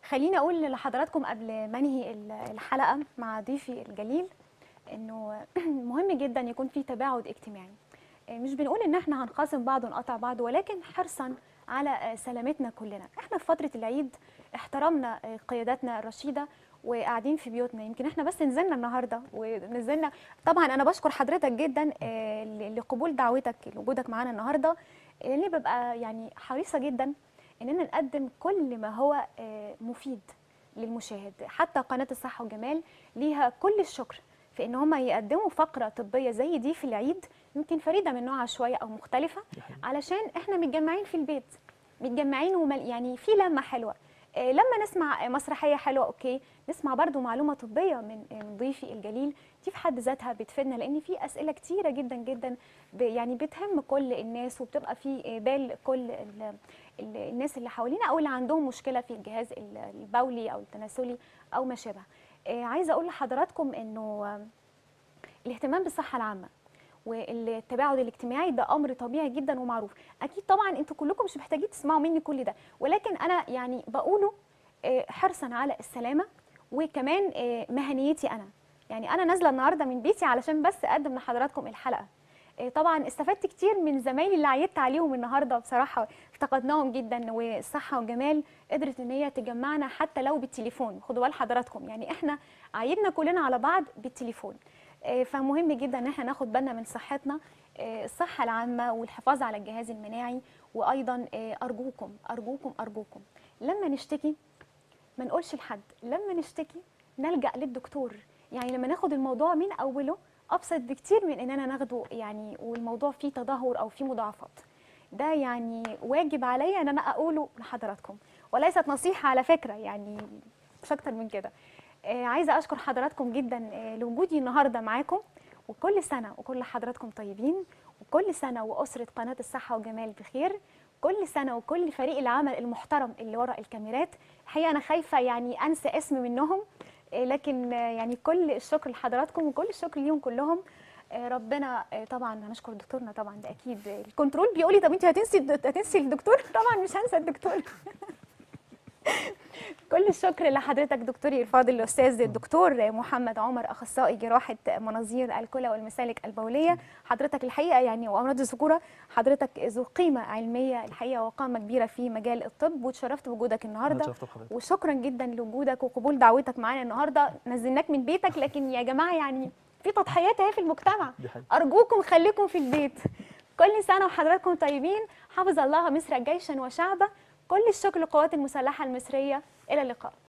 خليني اقول لحضراتكم قبل ما انهي ال- الحلقه مع ضيفي الجليل انه مهم جدا يكون في تباعد اجتماعي آه، مش بنقول ان احنا هنخاصم بعض ونقطع بعض ولكن حرصا على آه، سلامتنا كلنا احنا في فتره العيد احترمنا آه، قياداتنا الرشيده وقاعدين في بيوتنا يمكن احنا بس نزلنا النهارده ونزلنا طبعا انا بشكر حضرتك جدا آه، ل- لقبول دعوتك لوجودك معانا النهارده لاني ببقى يعني حريصه جدا اننا نقدم كل ما هو آه، مفيد للمشاهد حتى قناه الصحه والجمال ليها كل الشكر في ان هم يقدموا فقره طبيه زي دي في العيد يمكن فريده من نوعها شويه او مختلفه علشان احنا متجمعين في البيت متجمعين ومل يعني في لمه حلوه آه، لما نسمع مسرحيه حلوه اوكي نسمع برضو معلومه طبيه من من ضيفي الجليل دي في حد ذاتها بتفيدنا لان في اسئله كتيره جدا جدا ب- يعني بتهم كل الناس وبتبقى في آه، بال كل ال- ال- الناس اللي حوالينا او اللي عندهم مشكله في الجهاز ال- البولي او التناسلي او ما شابه آه، عايزه اقول لحضراتكم انه آه، الاهتمام بالصحه العامه والتباعد الاجتماعي ده امر طبيعي جدا ومعروف اكيد طبعا انتوا كلكم مش محتاجين تسمعوا مني كل ده ولكن انا يعني بقوله آه، حرصا على السلامه وكمان آه، مهنيتي انا يعني انا نازله النهارده من بيتي علشان بس اقدم لحضراتكم الحلقه آه، طبعا استفدت كتير من زمايلي اللي عيدت عليهم النهارده بصراحه افتقدناهم جدا والصحه والجمال قدرت ان هي تجمعنا حتى لو بالتليفون خدوا بال حضراتكم يعني احنا عيدنا كلنا على بعض بالتليفون آه، فمهم جدا ان احنا ناخد بالنا من صحتنا آه، الصحه العامه والحفاظ على الجهاز المناعي وايضا آه، ارجوكم ارجوكم ارجوكم لما نشتكي ما نقولش لحد لما نشتكي نلجا للدكتور يعني لما ناخد الموضوع من اوله ابسط بكتير من اننا ناخده يعني والموضوع فيه تدهور او فيه مضاعفات ده يعني واجب عليا ان انا اقوله لحضراتكم وليست نصيحه على فكره يعني مش اكتر من كده آه، عايزه اشكر حضراتكم جدا آه، لوجودي النهارده معاكم وكل سنه وكل حضراتكم طيبين وكل سنه واسره قناه الصحه والجمال بخير كل سنه وكل فريق العمل المحترم اللي ورا الكاميرات الحقيقه انا خايفه يعني انسى اسم منهم آه، لكن آه، يعني كل الشكر لحضراتكم وكل الشكر ليهم كلهم آه، ربنا آه، طبعا هنشكر دكتورنا طبعا ده اكيد آه، الكنترول بيقول لي طب انت هتنسي هتنسي الدكتور طبعا مش هنسى الدكتور كل الشكر لحضرتك دكتوري الفاضل الاستاذ الدكتور محمد عمر اخصائي جراحه مناظير الكلى والمسالك البوليه حضرتك الحقيقه يعني وامراض الذكوره حضرتك ذو قيمه علميه الحقيقه وقامه كبيره في مجال الطب وتشرفت بوجودك النهارده اتشرفت بحضرتك وشكرا جدا لوجودك وقبول دعوتك معانا النهارده نزلناك من بيتك لكن يا جماعه يعني في تضحيات اهي في المجتمع دي حقيقة. ارجوكم خليكم في البيت كل سنه وحضراتكم طيبين حفظ الله مصر جيشا وشعبا كل الشكر للقوات المسلحه المصريه الى اللقاء